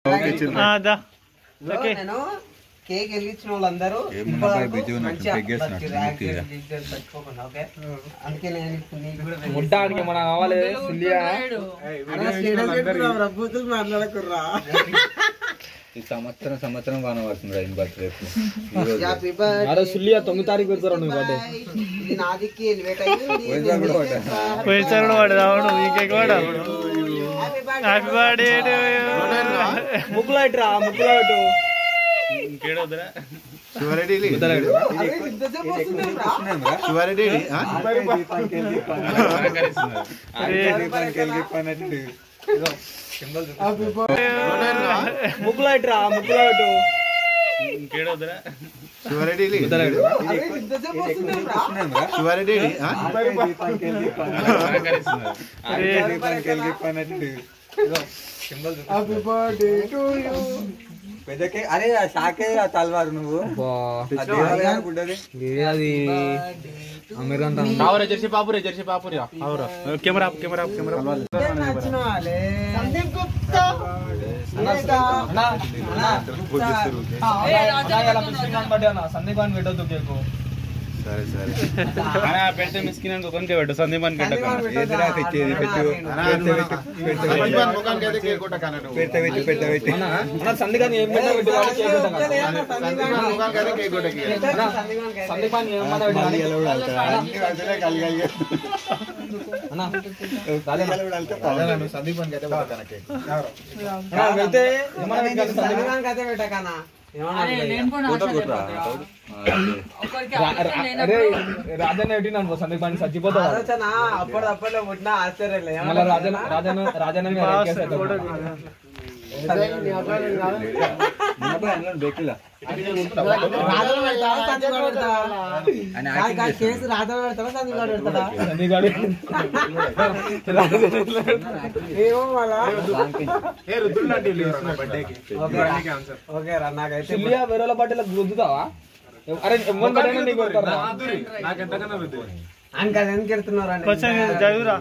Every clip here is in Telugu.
ఇదిగో నేను కేక్ వెళ్ళించిన వాళ్ళందరూ ఏం ఇప్పటి మనపై వరకు బిజీ ఉన్నట్టు మంచిగా పెగ్గేసినట్టు బతికిర్రు, నీట్గా. యాక్సిడెంట్ గిక్సిడెంట్ పెట్టుకోకుండా, ఓకే? అందుకే నేను ఇప్పుడు నీకు కూడా వెళ్ళి- ముట్టానికి మన కావాలి సుల్లియా అరే, స్టేటస్ పెట్టుకున్నావురా, బూతులు మాట్లాడకుర్రా. ఈ సంవత్సరం సంవత్సరం వాన పడుతుంది రైన్ బర్త్డే Happy birthday అరే సుల్లియా తొమ్మిది తారీఖు పెడతారు నువ్వు బర్త్డే ఇది నాదికి ఎలివేట్ అయ్యింది పోయినసారి కూడా పడ్డా. పోయినసారి కూడా వాడు రావడం ఇంకే కూడా హ్యాపీ బర్త్డే ముక్కులో ఇట్రా ముక్కులో ఇటు ముక్కులో ఇట్రా ముక్కులో ఇటు పెద్దకే అరే ఆ షాకే ఆ తల్వారు నువ్వు ఆ దేవాలయానికి ఉంటుంది. అది అమెరికన్ ఆవురా జెర్సీ పాపురే జెర్సీ పాపురే ఆవురా కెమెరా కెమెరా కెమెరా నచ్చిన వాళ్ళే సందీప్ గుప్తా సందీప్ అని పెట్టొద్దు కేకు సరే సరే పెడితే మిస్కిన్ అనుకో కొనికే పెట్టు సందీపాన్ ఏదిరా తెచ్చేది పెట్టు పెడితే పెట్టు పెడితే పెట్టు పెడితే పెట్టు అన్న సందీప్ అని ఏం పెట్టా పెట్టు వాడు కేక్ పెట్టా సందీప్ అని ఏం మాట పెట్టు వాడు. అన్న అన్న, పెడితే ఏమన్నా పెట్టు కదా సందీప్. కథ పెట్టకనా రా- రా- అరే రాజన్న పెట్టినాను సందీప్ అని చచ్చిపోతాడు వాడు. ఆలోచన అప్పటిదప్పుడే పుట్టిన ఆశ్చర్యం లేదు. మళ్ళీ రాజన్న రాజన్న రాజన్న మీద ఎక్కేస్తాడు. నిన్నపై అందులో బెక్కిలా రాజులు పెడతావా, సందీప్ గాడు పెడతావా? అని కాదు, కాదు, కేసు రాజులు పెడతావా, సందీప్ గాడు పెడతాడా? సందీప్ గాడు ఏమో మళ్ళా. ఓకే రా, నాకైతే చిల్లియా వేరే వాళ్ళ బట్టలకు గుద్దుతావా అరే ఎవ్వరి బట్టలు నీకు కొడతారా ఆయనకి అది ఎందుకు ఎడుతున్నారు అండి? కొంచెం చదువురా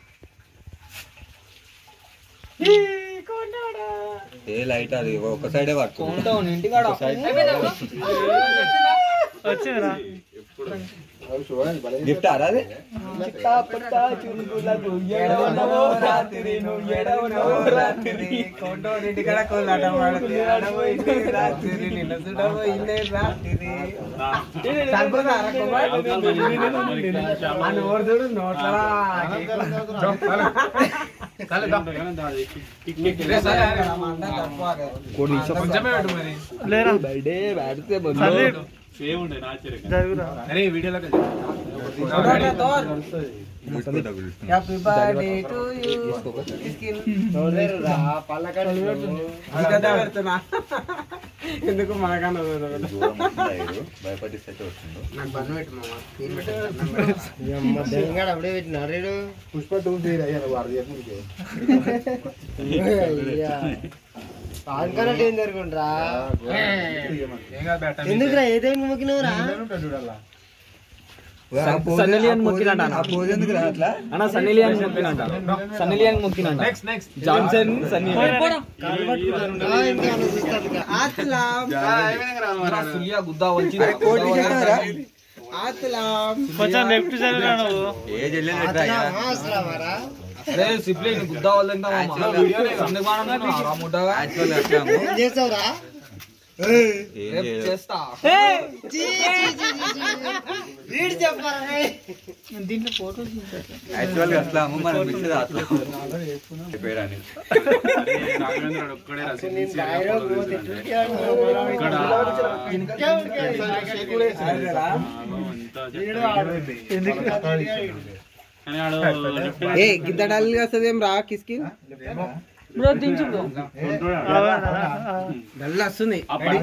ఏ లైట్ అది ఒక సైడే పడుతుంది ఉంటావు ఇంటికాడ వచ్చిందిరా గిఫ్ట్ అరా అది చిట్టా పట్టా చురుకులకు ఎడవనవో రాత్రి నువ్వు ఎడవనవో రాత్రి కొండోడి ఇంటికాడ కోలాట వాడుతుంది. ఆడబోయింది రాత్రి, నిన్ను చూడబోయింది రాత్రి. సరిపోదా రా కుమార్? ఆ నోరు చూడు, నోట్లరా మంట తక్కువ. లేరా బర్త్డే పెడితే సందీప్ చదువురా చూడరా, తోర్. చూసుకుంటా పిలుస్తున్నా. హ్యాపీ బర్త్డే టు యూ స్కిన్ రా పల్లకాడ ఇంకా పెడుతున్నా ఎందుకు మనకన్నా చూడదు. దూరం వస్తుందా ఇది? భయపడిస్తే అయితే వస్తుందో నాకు బంద్ పెట్టు మామ స్క్రీన్ పెట్టు అప్పుడే పెట్టినారు పాన్కరెంట్ ఏం జరుగుండ్రా ఎందుకురా ఏదైనా మొక్కినవురా సన్నలియన్ మొక్కినట్ట ఆ పోజ్ ఎందుకు రా అట్లా అన్న సన్నలియన్ మొక్కినంట సన్నలియన్ మొక్కినంట జాన్సన్ సన్నీ ఆత్లాం సుల్లియా గుద్దా వచ్చి కోటి చెప్పారా ఆత్లాం కొంచెం లెఫ్ట్ చదివిరా నువ్వు ఏ చెల్లెలు ఎట్లా అయ్యా? అరే సిప్లీ గుద్దా వాళ్ళంతా సందీప్ ముట్టగా Actually అట్లాము. చేస్తావురా ఏం చేయదు. చేస్తా వీడు చెప్పారా Actually అట్లాము, మనం మిక్స్ అట్లా చెప్పేయడానికి. ఏ గిద్ద డల్గా వస్తుంది ఏం రా కిస్కి డల్ వస్తుంది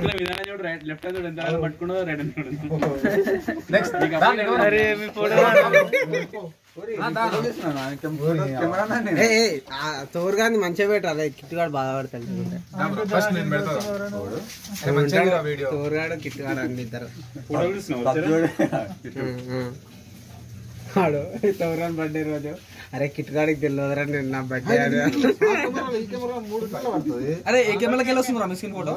అరే మీ ఫోటో చేస్తున్నాను, ఆయన కెమెరా- కెమెరామ్యాన్ నేను. ఏ ఏ, ఆ తోరు కానీ మంచిగా పెట్టాలి కిట్టుగాడు బాధపడతాడు తోరుగాడు కిట్టుగాడు అండి ఇద్దరు పక్కలోడు. ఉమ్, ఉమ్. వాడు తౌరాన్ బర్త్డే రోజు అరే కిట్గాడికి తెలియదురా నేను నా బర్త్డే అని అరే ఏ కెమెరాకి వెళ్ళి వస్తుంది రా మిస్కిన్ ఫోటో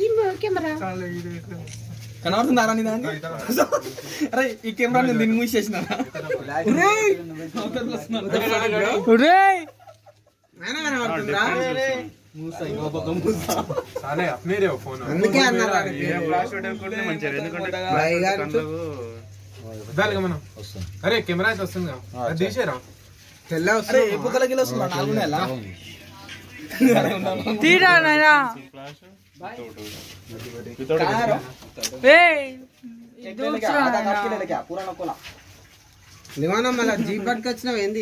కనబడుతుందా రా నీ దాన్ని అరే ఈ కెమెరా నేను దీన్ని మూసి చేసిన అయినా కనబడుతుందా? అందుకే అన్నారు బాయ్ గారు అరే కెమెరా అయితే వస్తుంది కదా. అది తీసేరా తెల్ల అరే వస్తుంది ఏ బుక్కలకి వెళ్ళి వస్తుంది నాలుగు నెలల తీరా నాయనా ఏయ్ నిమానం మళ్ళీ జీప్ పట్టుకొచ్చినావు ఏంది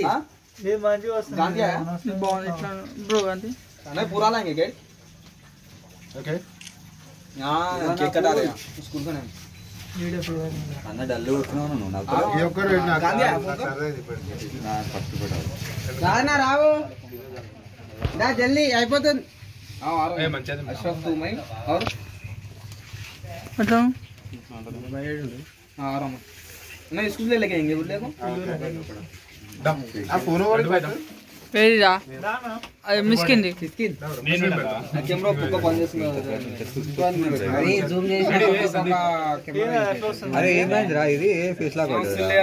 బాగుంది ఇట్లా బ్రో అంతే पूरा लाएंगे गेट ఓకే यहाँ केक कटा रहे हैं स्कूल का नाम ఈ ఒక్కరు పెట్టినా గాంధీ రానా రావు దా జల్దీ అయిపోతుంది हाँ आ रहा ఏ हूँ మంచిది अशरफ तू मैं और అట్లా हाँ आ रहा हूँ नहीं स्कूल ले लेके आएंगे बुल्ले को ఆ ఫోన్ వాడి బయట వేడిరా అది మిస్కింది कैमरा को बंद చేస్తున్నా అరే జూమ్ చేసి అరే ఏమైందిరా ఇది ఫేస్ లాగా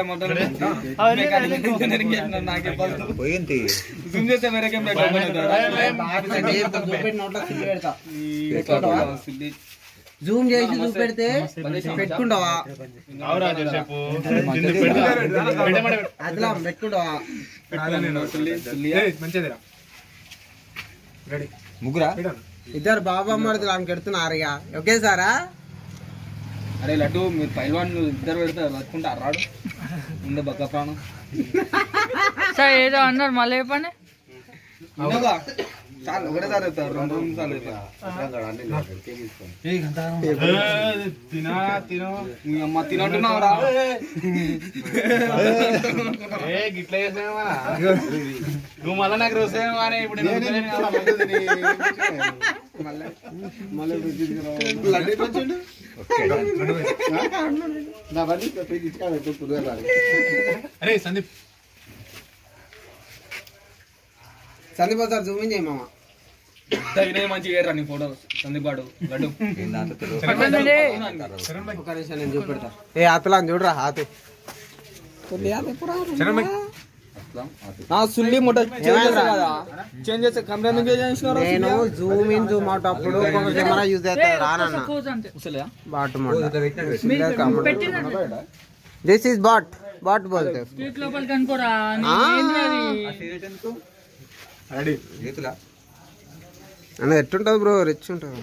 నాకే పడుతుంది పోయింది జూమ్ చేస్తే వేరే కెమెరా చూపెట్టి నోట్లో సిల్లి పెడతా జూమ్ చేసి చూపెడితే పెట్టుకుంటావా అదిలా పెట్టుకుంటావా మంచిదిరా రెడీ ముగ్గురా ఇద్దరు బాబా మరుదులు ఆమె కెడుతున్నారు ఇక ఒకేసారా అరే లడ్డు మీరు పైల్వాన్ ఇద్దరు పెడితే బతుకుంటారు రాడు ముందు బక్క ప్రాణం సరే ఏదో అన్నారు మళ్ళీ చెప్పండి వినోదా? చాలు ఒకటేసారి అవుతారు రెండు రెండు సార్లు అవుతారు తినా తినో మీ అమ్మ తినంటున్నావు రా ఏ గిట్ల చేసావా నువ్వు మళ్ళా నాకు రోజేమో అని ఇప్పుడు అరే సందీప్ సందీప్ సార్ జూమ్ చేయి మామ తగిన మంచిగా రా నీ ఫోటో సందీప్ గాడు లడ్డు పట్టండి ఒక నిమిషం నేను చూపెడతా ఏ ఆతులా చూడరా ఆతు చరణ్ భాయ్ సుల్లి ముట్ట చేంజ్ చేస్తా కదా చేంజ్ చేస్తే కెమెరా ఎందుకు చేసినారు నేను జూమ్ ఇన్ జూమ్ అవుట్ అప్పుడు ఒక కెమెరా యూజ్ చేస్తా రానన్న పోజ్ అంతే అసలే బాట్ మీరు పెట్టినండి దిస్ ఇస్ బాట్ బాట్ బోల్తే స్ట్రీట్ లోపలికి అనుకోరా నీ ఆ. ఏంది అది రెడీ అని ఎట్టుంటది బ్రో రిచ్ ఉంటుంది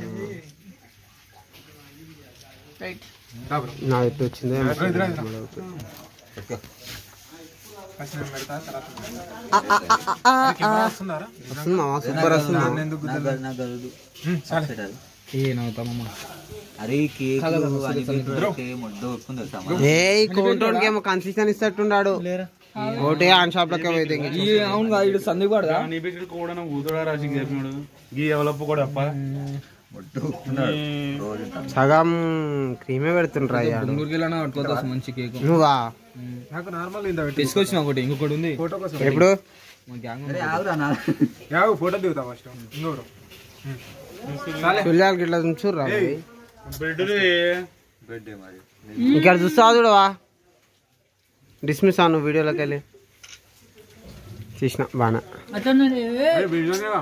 రైట్ నా ఎట్టు వచ్చిందే ఇద్దరా, ఇద్దరా. ఫస్ట్ నేను పెడతా తర్వాత కెమెరా వస్తుందారా వస్తుంది మామ సూపర్ వస్తుంది మామ. ఎందుకు గుర్తులేదు? ఉమ్, చాలే అరే కేక్ ముద్ద వస్తుంది తెలుసా ఏ కోంటోన్కి ఏమో కన్సిస్టెన్స్ ఇస్తట్టున్నాడు ఒకటే ఆన్ షాప్ లకే పోయితే ఇంక ఈ అవును కదా ఇడు సందీప్ గాడు సగం క్రీమే పెడుతుండ్రా అయ్యాడు బెంగళూరుకి వెళ్ళినా పట్టుకోవచ్చు మంచి కేక్ నువ్వా నాకు నార్మల్ ఇంత పెట్టి తీసుకొచ్చిన ఒకటి ఇంకొకటి ఉంది ఫోటో కోసం ఎప్పుడు మా గ్యాంగ్ అరే ఆగురా నా యావు ఫోటో దిగుతా ఫస్ట్ ఇంకోరు పిల్లలకి ఇట్లా చూడరా బర్త్డే మరి ఇక్కడ చూస్తావా చూడవా డిస్మిస్ అను వీడియోలోకి వెళ్ళి చూసిన బాగా అట్లా వీడియోనేగా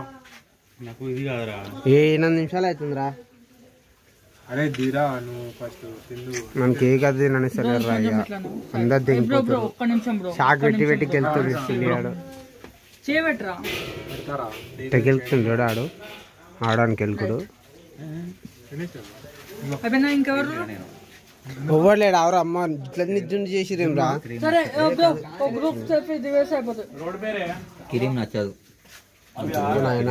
ఏ ఎనిమిది నిమిషాలు అవుతుందిరా అరే దీరా నువ్వు ఫస్ట్ తిందు మనకి ఏ కథ తినని సరే రా ఇక అందరు బ్రో బ్రో దిగిపోతారు ఒక్క నిమిషం బ్రో షాక్ పెట్టి పెట్టి గెలుతుంది సిల్లిగాడు చేయబెట్టరా పెడతారా గెలుతుంటాడు ఆడు ఆడడానికి వెళ్ళుకుడు అయిపోయినా ఇంకెవరు ఎవ్వరు లేడు ఎవరు అమ్మ ఇట్లా నిజుండి చేసిరేం రా సరే బ్రో ఒక గ్రూప్ చెప్పి దివేసి అయిపోతుంది కిరీం నచ్చదు నాయనా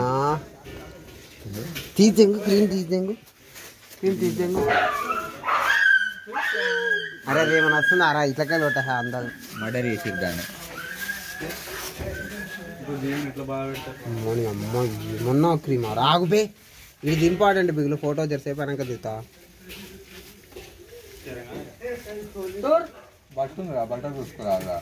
తీసేంగు క్రీమ్ తీసేంగు క్రీమ్ తీసేంగు అరే రేమన్నా వస్తుందా రా ఇట్లకే లోట అందరు మర్డర్ చేసి దాన్ని అమ్మోని అమ్మ మొన్న క్రీమ్ రాగుపే ఇది ఇంపార్టెంట్ బిగులు ఫోటో జరసేపు వెనక దిగుతా పట్టుకుందిరా బట్ట చూసుకురా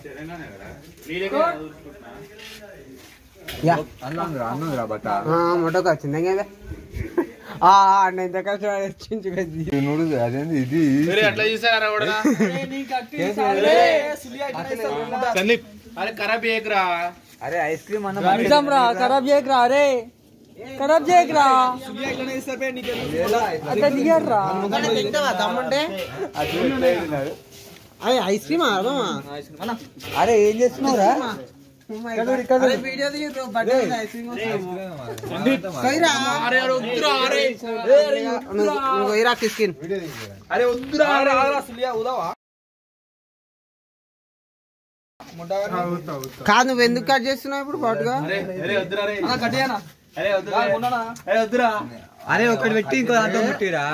యా అన్నందిరా అన్నందిరా బట్ట మొట్టకు వచ్చింది ఇంకేదే నేను ఎంత కష్టపడి వచ్చించుకొచ్చి నూడు అదేంది ఇది ఎట్లా చూసారా కూడా సందీప్ అరే ఖరాబ్ చేయకురా అరే ఐస్ క్రీమ్ అన్న నిజం రా ఖరాబ్ చేయకరా అరే ఖరాబ్ చేయకరా అట్లా దిగారా తమ్ముంటే అరే ఐస్ క్రీమ్ అరే ఏం చేస్తున్నావురా వీడియో ఐస్ క్రీమ్ అరే అరే వద్దురా అరే నువ్వు ఇరా కిస్కిన్ అరే వద్దురా అరే సులియా ఉదావా కాదు నువ్వు ఎందుకు కట్ చేస్తున్నావు ఇప్పుడు పాటుగా అరే వద్దురా అరే కట్టేయనా అరే వద్దురా అరే వద్దురా అరే ఒకటి పెట్టి ఇంకో దాంట్లో పెట్టిరా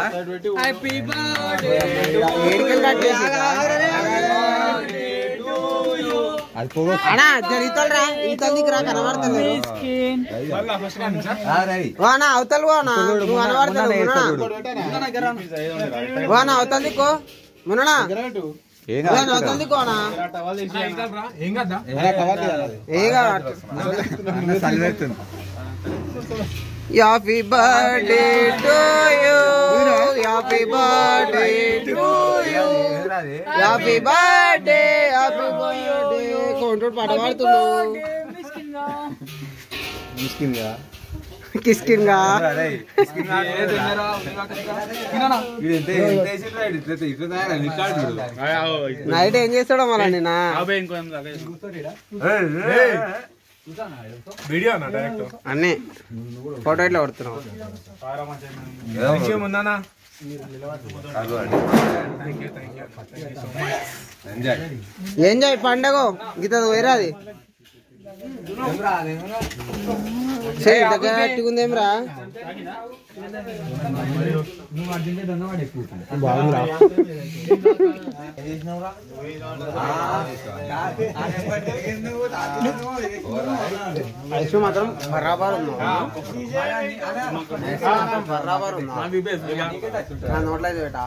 ఏడికెళ్ళి కట్ చేసి అది పోగొ అన్నా జరుగుతారా ఈతలకి రా కనబడతలేదు వానా అవతల వానా నువ్వు కనబడతలేవు వానా అవతల దిక్కో ముననా ఏం వానా అవతల దిక్కోనా ఏగా చలిపెడుతుంది happy birthday to you happy birthday to you happy birthday happy birthday కొంటోడు పాట పాడుతున్నావు కిస్కిన్ గా నైట్ ఏం చేస్తాడో మళ్ళీ నిన్న వీడియో అన్న డైరెక్ట్ అన్నీ ఫోటో ఇట్లా కొడుతున్నావు ఉందన్నా ఎంజాయ్ పండగ గీత వేరాది చేయి దగ్గర పెట్టుకుందేం రా బాగుందిరా ఐస్ క్రీమ్ మాత్రం బరాబర్ ఉందా ఐస్ క్రీమ్ మాత్రం బరాబర్ ఉందా నా నోట్లో అయితే పెట్టా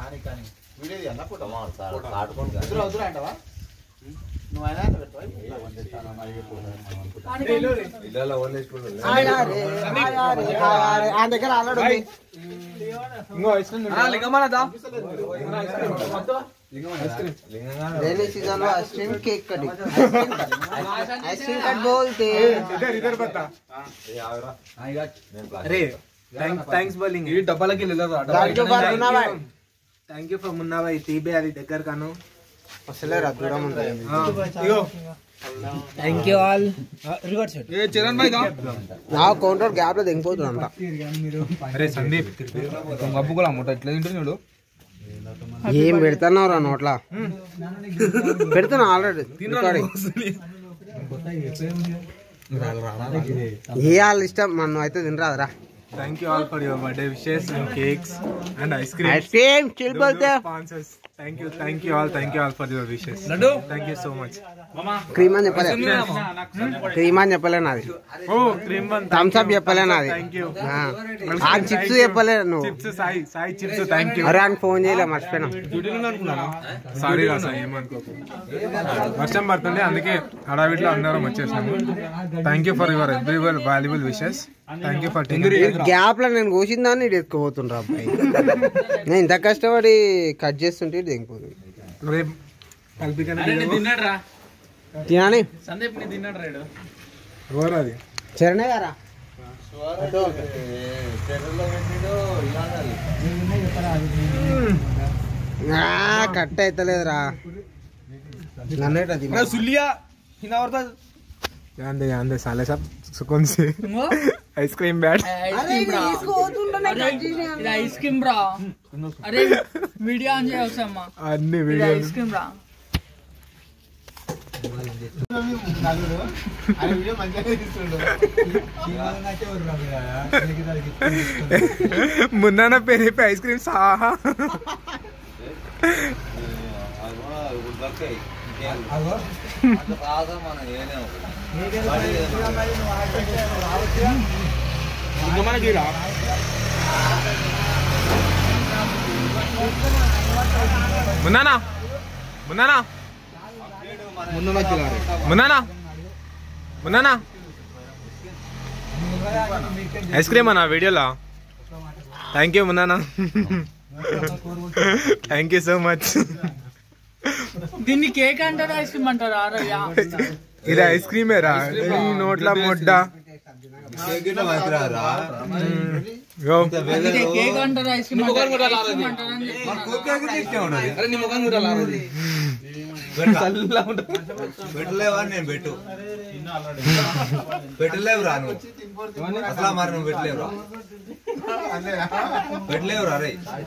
ఆ దగ్గర ఆల్రెడీ ఉంది రైనీ సీజన్ లో ice cream cake cutting ice cream cut బోల్తే इधर इधर बता अरे థ్యాంక్స్ బౌలింగ్ ఈ డబ్బాలకి వెళ్ళలేదు థ్యాంక్ యూ ఫర్ మున్నా బాయ్ థ్యాంక్ యూ ఫర్ మున్నా భాయ్ తీబే అది దగ్గర కాను అసలే రా దూరం ఉంది ఇగో థ్యాంక్ యూ ఆల్ ఏ చరణ్ భాయ్ దా నా కౌంటర్ గ్యాప్ లో దిగిపోతుందంట అరే సందీప్ గబ్బుకోలా ముట్ట ఎట్లా తింటున్నాడు ఏం పెడుతున్నావు రా నోట్లా పెడుతున్నా ఆల్రెడీ ఏ వాళ్ళ ఇష్టం మనం అయితే తినరాదురా thank you all for your birthday wishes and cakes and ice cream ice cream chill బోల్తే sponsors thank you thank you all thank you all for your wishes thank you so much cream అని చెప్పలే క్రీమ్ అని చెప్పలే నాది ఓ క్రీమ్ వన్ థమ్స్ అప్ చెప్పలే నాది థ్యాంక్ యూ ఆ చిప్స్ చెప్పలే నువ్వు chips Sai Sai chips thank you అరే అని ఫోన్ చేయలే మర్చిపోయినా సారీ రా సాయి ఏమనుకోకు వర్షం పడుతుంది అందుకే హడావిడిలో అందరం వచ్చేసాము thank you for your every valuable wishes thank you for gap లో నేను కోసిన దాన్ని ఇటు ఎత్తుకుపోతుండ్రా అబ్బాయి నేను ఇంత కష్టపడి కట్ చేస్తుంటే ఇటు దిగిపోతుంది రేపు కల్పికనే తిన్నాడు రా తినాని సందీప్ ని తిన్నాడు రాడు ఎవరు అది చరణే గారా ఆ, కట్ అవుతలేదురా నన్నేట సుల్లియా హినావర్తా యాందే యాందే సాలే సాబ్ సుకున్ से आइसक्रीम बैट ఇది ఐస్ క్రీమ్ రా అరే వీడియో ఆన్ చేయవసమ్మా అన్ని ఇది వీడియో ఐస్ క్రీమ్ రా మున్నా పేరు చెప్పి ఐస్ క్రీమ్ సాహా మున్నానా మున్నానా మున్నానా మున్నానా ఐస్ క్రీమ్ అన్నా వీడియోలో థ్యాంక్ యూ మున్నానా థ్యాంక్ యూ సో మచ్ దీన్ని కేక్ అంటారా ఐస్ క్రీమ్ అంటారా అరయ్యా ఇది ఐస్ క్రీమే రా ఈ నోట్ల మొడ్డ యో. ఇది కేక్ అంటారా ఐస్ క్రీమ్ అంటారా ఐస్ క్రీమ్ అంటారా అని చెప్తున్నా. అరే నీ ముఖం కూడా రాలేదు పెట్టలేవా నేను పెట్టు పెట్టలేవు రా నువ్వు అసలు మరి నువ్వు పెట్టలేవు రా పెట్టలేవు రా రే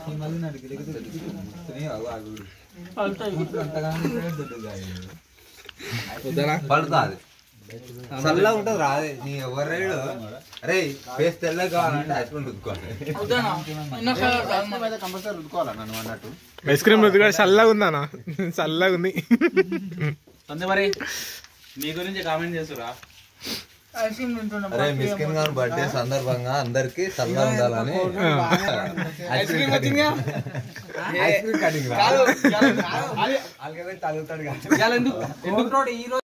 పడుతుంది చల్లగా ఉంటుంది రాదే నీ ఎవరేడు అరే ఫేస్ తెల్లగా కావాలంటే ఐస్ క్రీమ్ రుద్దుకోవాలి వద్దానా? ఉన్న కలర్ కాదు. ఐస్ క్రీమ్ రుద్దుగా చల్లగా ఉందానా చల్లగా ఉంది మరి మీ గురించి కామెంట్ చేస్తురా ఐస్ క్రీమ్ తింటున్నా అరే మిస్కిన్ గారి బర్త్డే సందర్భంగా అందరికి చల్లగా ఉండాలని ఐస్ క్రీమ్ వచ్చిందిగా ఐస్ క్రీమ్ కటింగ్ రా ఎందుకు ఎందుకు ఈ రోజు